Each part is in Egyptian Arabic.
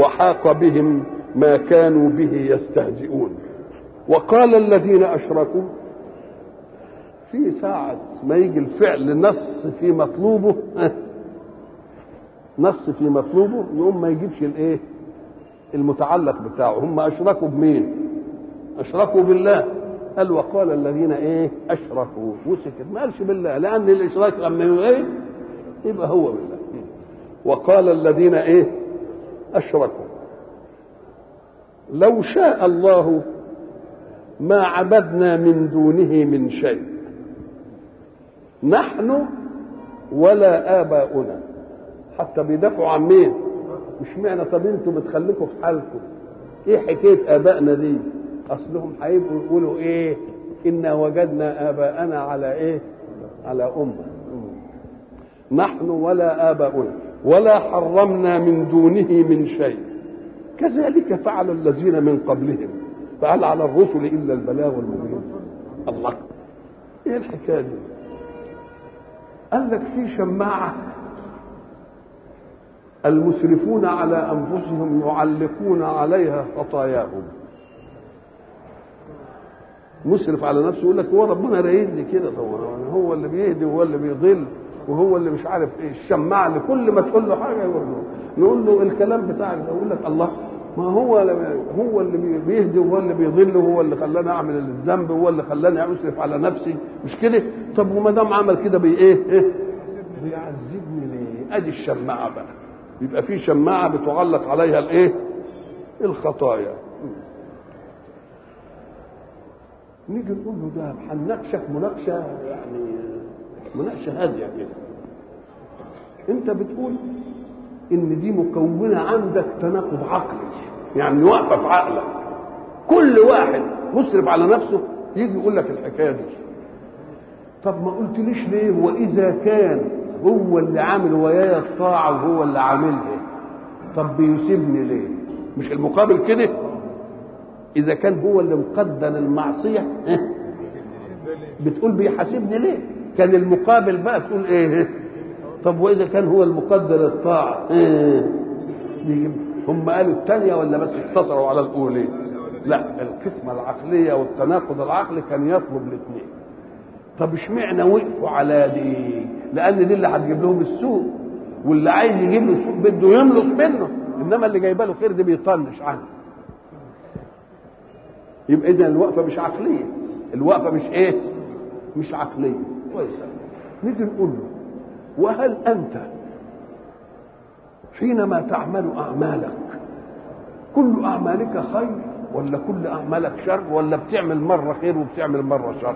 وحاق بهم ما كانوا به يستهزئون وقال الذين اشركوا في ساعة ما يجي الفعل نص في مطلوبه نص في مطلوبه يقوم ما يجيبش الايه المتعلق بتاعه هم اشركوا بمين اشركوا بالله قال وقال الذين ايه اشركوا وسكت ما قالش بالله لان الاشراك لما ايه يبقى هو بالله وقال الذين ايه اشركوا لو شاء الله ما عبدنا من دونه من شيء نحن ولا آباؤنا حتى بيدافعوا عن مين مش معنى طب انتوا بتخليكم في حالكم ايه حكايه ابائنا دي اصلهم هيبقوا يقولوا ايه انا وجدنا اباءنا على ايه على امه نحن ولا اباؤنا ولا حرمنا من دونه من شيء كذلك فعل الذين من قبلهم فهل على الرسل الا البلاغ المبين الله ايه الحكايه دي قال لك في شماعه المسرفون على انفسهم يعلقون عليها خطاياهم مسرف على نفسه يقول لك هو ربنا رايد لي كده طبعا هو اللي بيهدي وهو اللي بيضل وهو اللي مش عارف ايه الشماعه اللي كل ما تقول له حاجه يقول له نقول له الكلام بتاعك ده يقول لك الله ما هو هو اللي بيهدي وهو اللي بيضل وهو اللي خلاني اعمل الذنب وهو اللي خلاني اسرف على نفسي مش كده طب وما دام عمل كده بايه ايه بيعذبني ليه ادي الشماعه بقى يبقى في شماعه بتعلق عليها الايه الخطايا نيجي نقول له ده هنناقشك مناقشه يعني مناقشه هاديه كده انت بتقول ان دي مكونه عندك تناقض عقلي يعني واقفه في عقلك كل واحد مسرف على نفسه يجي يقول لك الحكايه دي طب ما قلتليش ليه واذا كان هو اللي عامل ويايا الطاعه وهو اللي عاملها طب بيسيبني ليه مش المقابل كده اذا كان هو اللي مقدر المعصيه بتقول بيحاسبني ليه كان المقابل بقى تقول ايه طب واذا كان هو المقدر الطاعه إيه؟ هم قالوا الثانيه ولا بس اقتصروا على الاولى لا القسمه العقليه والتناقض العقلي كان يطلب الاثنين طب اشمعنى وقفوا على دي لان دي اللي هتجيب لهم السوق واللي عايز يجيب له السوق بده يملص منه انما اللي جايبه له خير دي بيطنش عنه يبقى اذا الوقفه مش عقليه الوقفه مش ايه مش عقليه كويس نيجي نقول له وهل انت حينما تعمل اعمالك كل اعمالك خير ولا كل اعمالك شر ولا بتعمل مره خير وبتعمل مره شر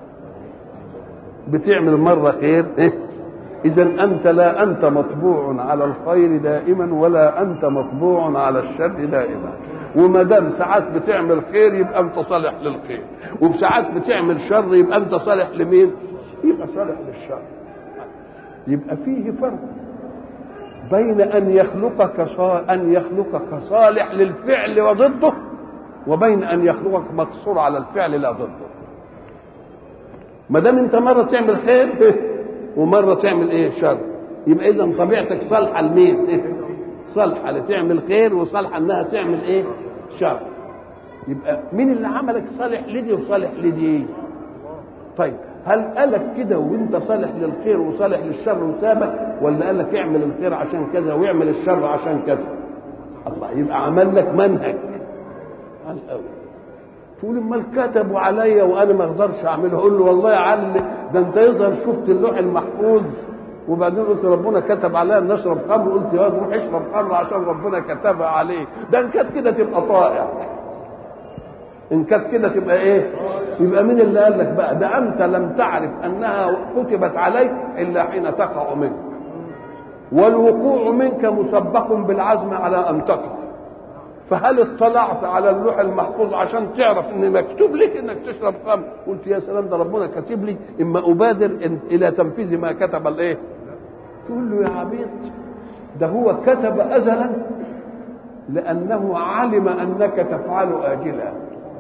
بتعمل مره خير إيه؟ اذا انت لا انت مطبوع على الخير دائما ولا انت مطبوع على الشر دائما وما دام ساعات بتعمل خير يبقى انت صالح للخير وبساعات بتعمل شر يبقى انت صالح لمين يبقى صالح للشر يبقى فيه فرق بين ان يخلقك صا... ان يخلقك صالح للفعل وضده وبين ان يخلقك مقصور على الفعل لا ضده ما دام انت مره تعمل خير ومره تعمل ايه شر يبقى اذا طبيعتك صالحه لمين صالحه لتعمل خير وصالحه انها تعمل ايه شر يبقى مين اللي عملك صالح لدي وصالح لدي طيب هل قالك كده وانت صالح للخير وصالح للشر وسابك ولا قال لك اعمل الخير عشان كذا واعمل الشر عشان كذا الله يبقى عمل لك منهج قال قوي تقول امال كتبوا عليا وانا ما اقدرش اعمله اقول له والله يا علي ده انت يظهر شفت اللوح المحفوظ وبعدين قلت ربنا كتب عليا ان اشرب خمر قلت يا روح اشرب خمر عشان ربنا كتبها عليك ده ان كانت كده تبقى طائع ان كانت كده تبقى ايه يبقى مين اللي قال لك بقى ده انت لم تعرف انها كتبت عليك الا حين تقع منك والوقوع منك مسبق بالعزم على ان تقع فهل اطلعت على اللوح المحفوظ عشان تعرف ان مكتوب لك انك تشرب خمر قلت يا سلام ده ربنا كاتب لي اما ابادر الى تنفيذ ما كتب الايه تقول له يا عبيط ده هو كتب ازلا لانه علم انك تفعل اجلا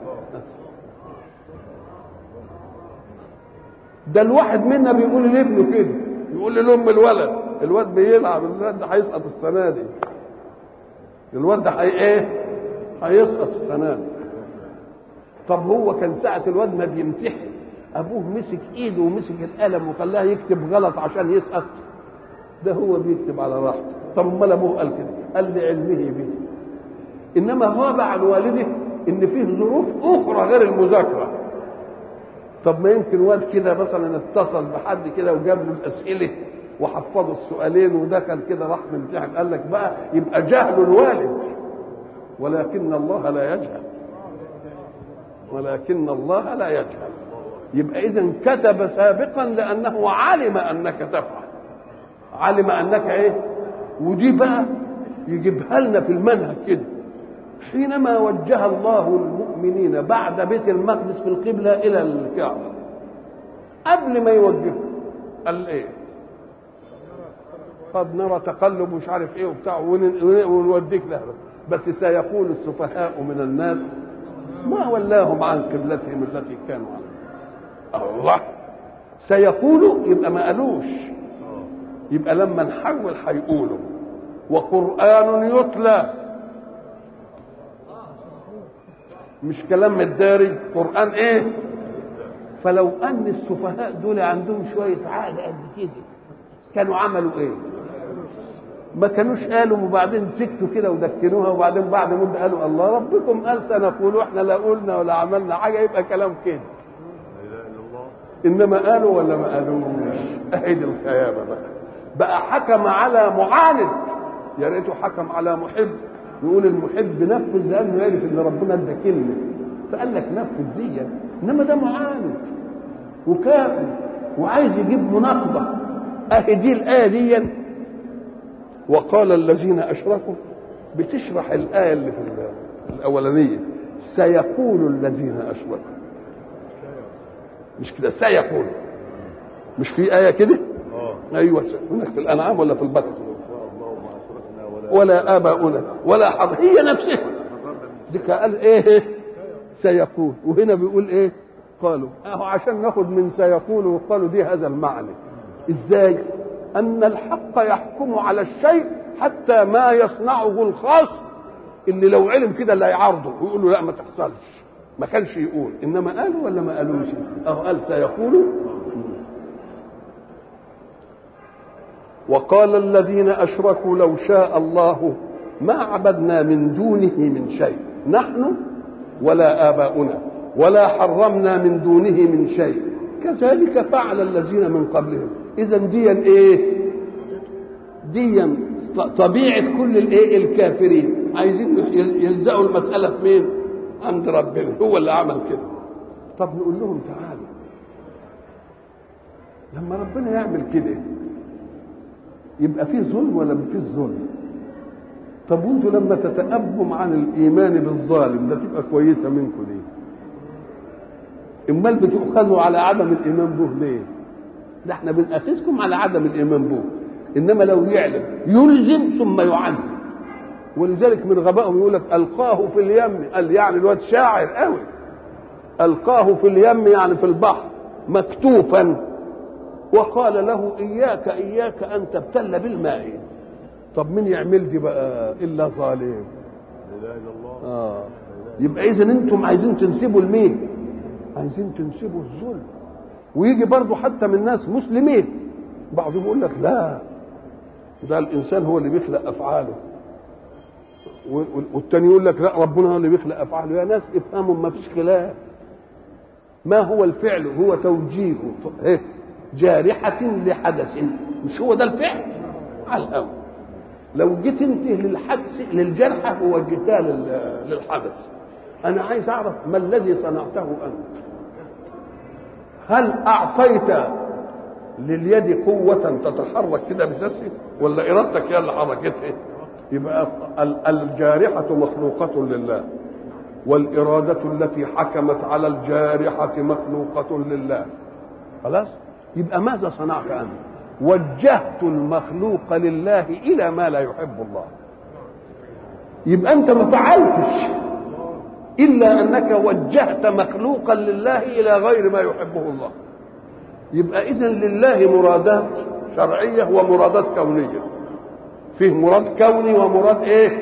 ده الواحد منا بيقول لابنه كده يقول لام الولد الواد بيلعب الواد ده هيسقط السنه دي الواد ده هي ايه هيسقط السنه دي طب هو كان ساعة الواد ما بيمتحن أبوه مسك إيده ومسك القلم وخلاه يكتب غلط عشان يسقط ده هو بيكتب على راحته طب امال ابوه قال كده قال لعلمه به انما غاب عن والده ان فيه ظروف اخرى غير المذاكره طب ما يمكن واد كده مثلا اتصل بحد كده وجاب له الاسئله وحفظه السؤالين ودخل كده راح ممتحن قال لك بقى يبقى جهل الوالد ولكن الله لا يجهل ولكن الله لا يجهل يبقى اذا كتب سابقا لانه علم انك تفعل علم انك ايه ودي بقى يجيبها لنا في المنهج كده حينما وجه الله المؤمنين بعد بيت المقدس في القبلة إلى الكعبة قبل ما يوجهه قال إيه قد نرى تقلب مش عارف ايه وبتاع ونوديك له بس سيقول السفهاء من الناس ما ولاهم عن قبلتهم التي كانوا عليها الله سيقولوا يبقى ما قالوش يبقى لما نحول هيقولوا وقرآن يتلى مش كلام متداري قرآن ايه فلو ان السفهاء دول عندهم شوية عقل قد كده كانوا عملوا ايه ما كانوش قالوا وبعدين سكتوا كده ودكنوها وبعدين بعد مده قالوا الله ربكم قال سنقول احنا لا قلنا ولا عملنا حاجه يبقى كلام كده انما قالوا ولا ما قالوش اهي الخيابه بقى بقى حكم على معاند يا ريته حكم على محب يقول المحب نفذ لانه يعرف ان ربنا ادى كلمه فقال لك نفذ دي انما ده معاند وكافر وعايز يجيب مناقضه اهي دي الايه دي وقال الذين اشركوا بتشرح الايه اللي في الاولانيه سيقول الذين اشركوا مش كده سيقول مش في ايه كده ايوه هناك في الانعام ولا في البقره ولا اباؤنا ولا حظ هي نفسها دي قال ايه سيقول وهنا بيقول ايه قالوا اهو عشان ناخد من سيقول وقالوا دي هذا المعنى ازاي ان الحق يحكم على الشيء حتى ما يصنعه الخاص اللي لو علم كده اللي هيعارضه ويقول له لا ما تحصلش ما كانش يقول انما قالوا ولا ما قالوش اهو قال سيقولوا وقال الذين اشركوا لو شاء الله ما عبدنا من دونه من شيء نحن ولا اباؤنا ولا حرمنا من دونه من شيء كذلك فعل الذين من قبلهم اذا ديا ايه ديا طبيعه كل الايه الكافرين عايزين يلزقوا المساله في مين عند ربنا هو اللي عمل كده طب نقول لهم تعالوا لما ربنا يعمل كده يبقى فيه ظلم ولا ما فيش ظلم طب وانتوا لما تتأبوا عن الايمان بالظالم ده تبقى كويسه منكم ليه امال بتؤخذوا على عدم الايمان به ليه ده احنا بنأخذكم على عدم الايمان به انما لو يعلم يلزم ثم يعذب ولذلك من غبائهم يقول لك القاه في اليم قال يعني الواد شاعر قوي القاه في اليم يعني في البحر مكتوفا وقال له اياك اياك ان تبتل بالماء طب مين يعمل دي بقى الا ظالم لا اله الا الله اه يبقى اذا انتم عايزين تنسبوا لمين عايزين تنسبوا الظلم ويجي برضه حتى من ناس مسلمين بعضهم يقول لك لا ده الانسان هو اللي بيخلق افعاله والتاني يقول لك لا ربنا هو اللي بيخلق افعاله يا ناس افهموا ما فيش خلاف ما هو الفعل هو توجيه إيه؟ جارحة لحدث مش هو ده الفعل على الأول لو جيت انت للحدث للجرحى ووجهتها للحدث انا عايز اعرف ما الذي صنعته انت هل اعطيت لليد قوة تتحرك كده بذاتها ولا ارادتك هي اللي حركتها يبقى الجارحة مخلوقة لله والإرادة التي حكمت على الجارحة مخلوقة لله خلاص يبقى ماذا صنعت أنت وجهت المخلوق لله إلى ما لا يحب الله يبقى أنت ما فعلتش إلا أنك وجهت مخلوقا لله إلى غير ما يحبه الله يبقى إذن لله مرادات شرعية ومرادات كونية فيه مراد كوني ومراد إيه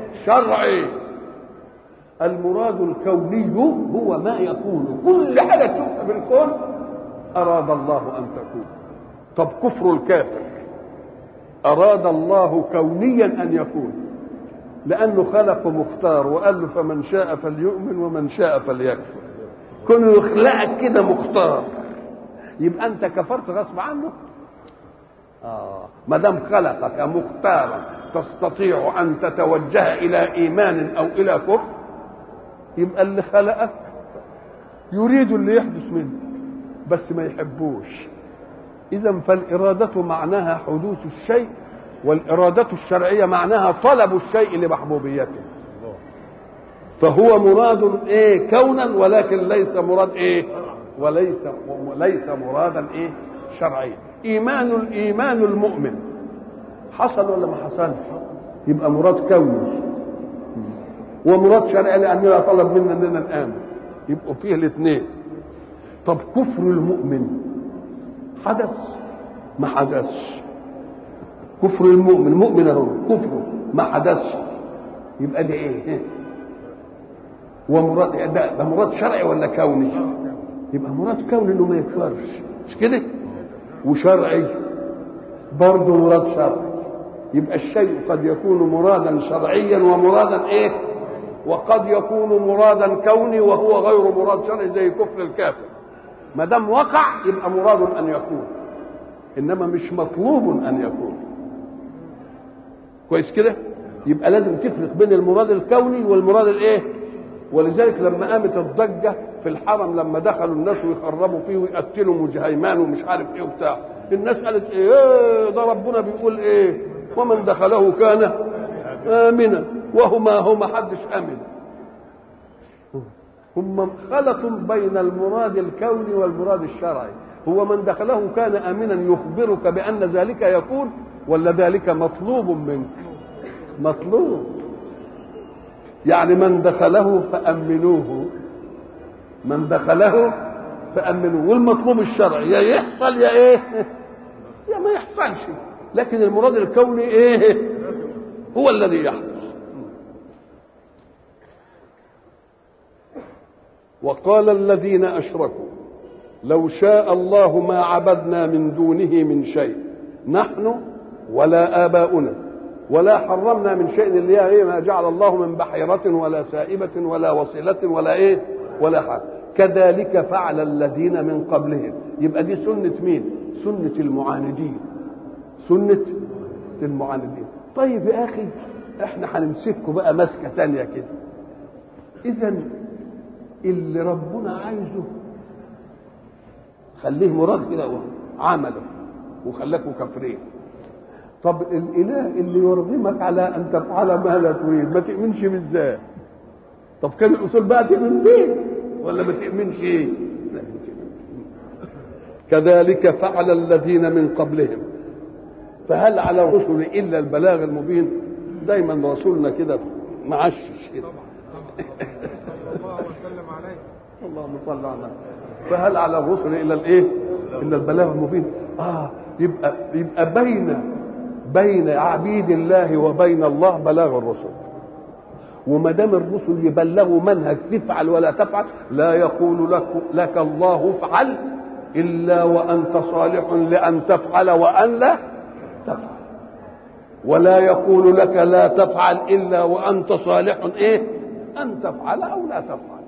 شرعي المراد الكوني هو ما يكون كل حاجه تشوفها في الكون اراد الله ان تكون طب كفر الكافر اراد الله كونيا ان يكون لانه خلق مختار وقال له فمن شاء فليؤمن ومن شاء فليكفر كونه يخلقك كده مختار يبقى انت كفرت غصب عنه آه. ما دام خلقك مختارا تستطيع ان تتوجه الى ايمان او الى كفر يبقى اللي خلقك يريد اللي يحدث منه بس ما يحبوش اذا فالاراده معناها حدوث الشيء والاراده الشرعيه معناها طلب الشيء لمحبوبيته فهو مراد ايه كونا ولكن ليس مراد ايه وليس ليس مرادا ايه شرعيا ايمان الايمان المؤمن حصل ولا ما حصلش يبقى مراد كوني ومراد شرعي لانه طلب منا اننا نامن يبقوا فيه الاثنين طب كفر المؤمن حدث ما حدثش كفر المؤمن مؤمن اهو كفره ما حدثش يبقى ده ايه ومراد ده, ده مراد شرعي ولا كوني يبقى مراد كوني انه ما يكفرش مش كده وشرعي برضه مراد شرعي يبقى الشيء قد يكون مرادا شرعيا ومرادا ايه وقد يكون مرادا كوني وهو غير مراد شرعي زي كفر الكافر ما دام وقع يبقى مراد ان يكون انما مش مطلوب ان يكون كويس كده يبقى لازم تفرق بين المراد الكوني والمراد الايه ولذلك لما قامت الضجه في الحرم لما دخلوا الناس ويخربوا فيه ويقتلوا مجهيمان ومش عارف ايه وبتاع الناس قالت ايه ده ربنا بيقول ايه ومن دخله كان امنا وهما هما حدش امن هم خلطوا بين المراد الكوني والمراد الشرعي هو من دخله كان امنا يخبرك بان ذلك يكون ولا ذلك مطلوب منك مطلوب يعني من دخله فامنوه من دخله فامنوه والمطلوب الشرعي يا يحصل يا ايه يا ما يحصلش لكن المراد الكوني ايه هو الذي يحدث وقال الذين اشركوا لو شاء الله ما عبدنا من دونه من شيء نحن ولا اباؤنا ولا حرمنا من شيء اللي هي ايه ما جعل الله من بحيرة ولا سائبة ولا وصلة ولا ايه ولا حاجة كذلك فعل الذين من قبلهم يبقى دي سنة مين سنة المعاندين سنة المعاندين طيب يا اخي احنا هنمسككم بقى مسكة تانية كده اذا اللي ربنا عايزه خليه مراد كده عمله وخلاكوا كافرين طب الاله اللي يرغمك على ان تفعل ما لا تريد ما تؤمنش بالذات طب كان الاصول بقى تؤمن بيه ولا ما تؤمنش ايه لا كذلك فعل الذين من قبلهم فهل على الرسل الا البلاغ المبين دايما رسولنا كده معشش كده اللهم صل على فهل على الرسل الا الايه الا البلاغ المبين اه يبقى يبقى بين بين عبيد الله وبين الله بلاغ الرسل وما دام الرسل يبلغوا منهج تفعل ولا تفعل لا يقول لك لك الله افعل الا وانت صالح لان تفعل وان لا تفعل ولا يقول لك لا تفعل الا وانت صالح ايه ان تفعل او لا تفعل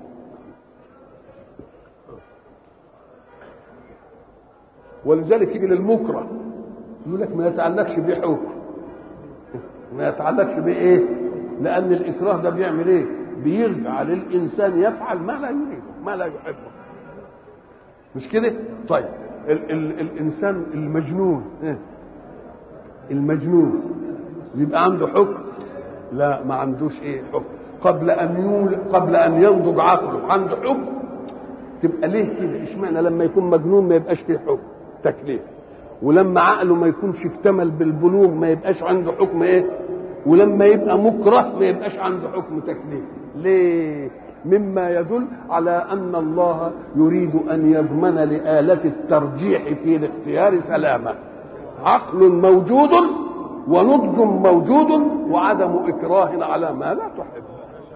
ولذلك يجي للمكره يقول لك ما يتعلقش بيه حكم ما يتعلقش بايه لان الاكراه ده بيعمل ايه بيجعل الانسان يفعل ما لا يريده ما لا يحبه مش كده طيب ال ال الانسان المجنون إيه؟ المجنون يبقى عنده حكم لا ما عندوش ايه حكم قبل ان يول قبل ان ينضج عقله عنده حكم تبقى ليه كده اشمعنى لما يكون مجنون ما يبقاش فيه حكم تكليف ولما عقله ما يكونش اكتمل بالبلوغ ما يبقاش عنده حكم ايه ولما يبقى مكره ما يبقاش عنده حكم تكليف ليه مما يدل على ان الله يريد ان يضمن لآلة الترجيح في الاختيار سلامة عقل موجود ونضج موجود وعدم إكراه على ما لا تحب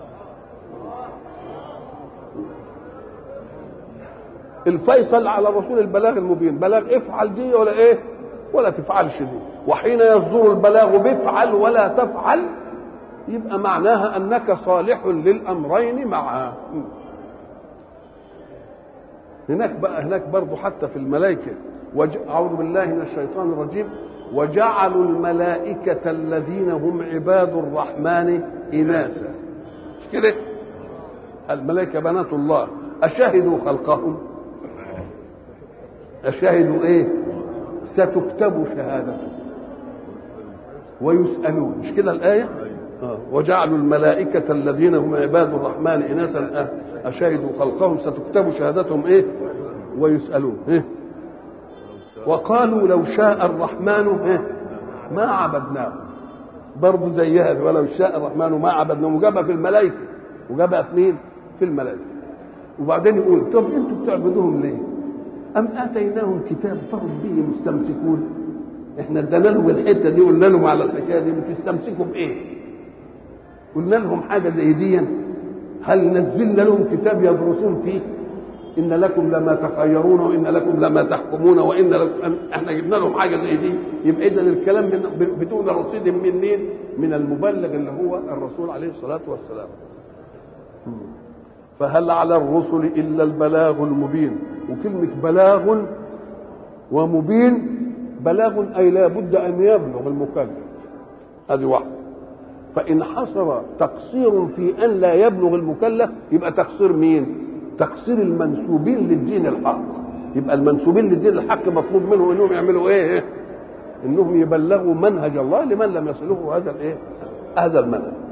الفيصل على الرسول البلاغ المبين بلاغ افعل دي ولا ايه ولا تفعلش دي وحين يصدر البلاغ بافعل ولا تفعل يبقى معناها انك صالح للامرين معا هناك بقى هناك برضه حتى في الملائكه وج... اعوذ بالله من الشيطان الرجيم وجعلوا الملائكة الذين هم عباد الرحمن إناثا مش كده؟ الملائكة بنات الله أشهدوا خلقهم أشهدوا إيه؟ ستكتب شهادتهم ويسألون مش كده الآية؟ آه. وجعلوا الملائكة الذين هم عباد الرحمن إناثا أشهدوا خلقهم ستكتب شهادتهم إيه؟ ويسألون إيه؟ وقالوا لو شاء الرحمن إيه؟ ما عبدناه برضه زيها ولو شاء الرحمن ما عبدناه وجابها في الملائكة وجابها في مين؟ في الملائكة وبعدين يقول طب انتوا بتعبدوهم ليه؟ أم آتيناهم كتاب فهم به مستمسكون احنا ادينا لهم الحته دي قلنا لهم على الحكايه دي بتستمسكوا بايه؟ قلنا لهم حاجه زي دي هل نزلنا لهم كتاب يدرسون فيه؟ ان لكم لما تخيرون وان لكم لما تحكمون وان لكم احنا جبنا لهم حاجه زي دي يبقى اذا الكلام من بدون رصيد من مين؟ من المبلغ اللي هو الرسول عليه الصلاه والسلام. فهل على الرسل الا البلاغ المبين وكلمه بلاغ ومبين بلاغ اي لا بد ان يبلغ المكلف هذه واحده فان حصل تقصير في ان لا يبلغ المكلف يبقى تقصير مين تقصير المنسوبين للدين الحق يبقى المنسوبين للدين الحق مطلوب منهم انهم يعملوا ايه انهم يبلغوا منهج الله لمن لم يصله هذا الايه هذا المنهج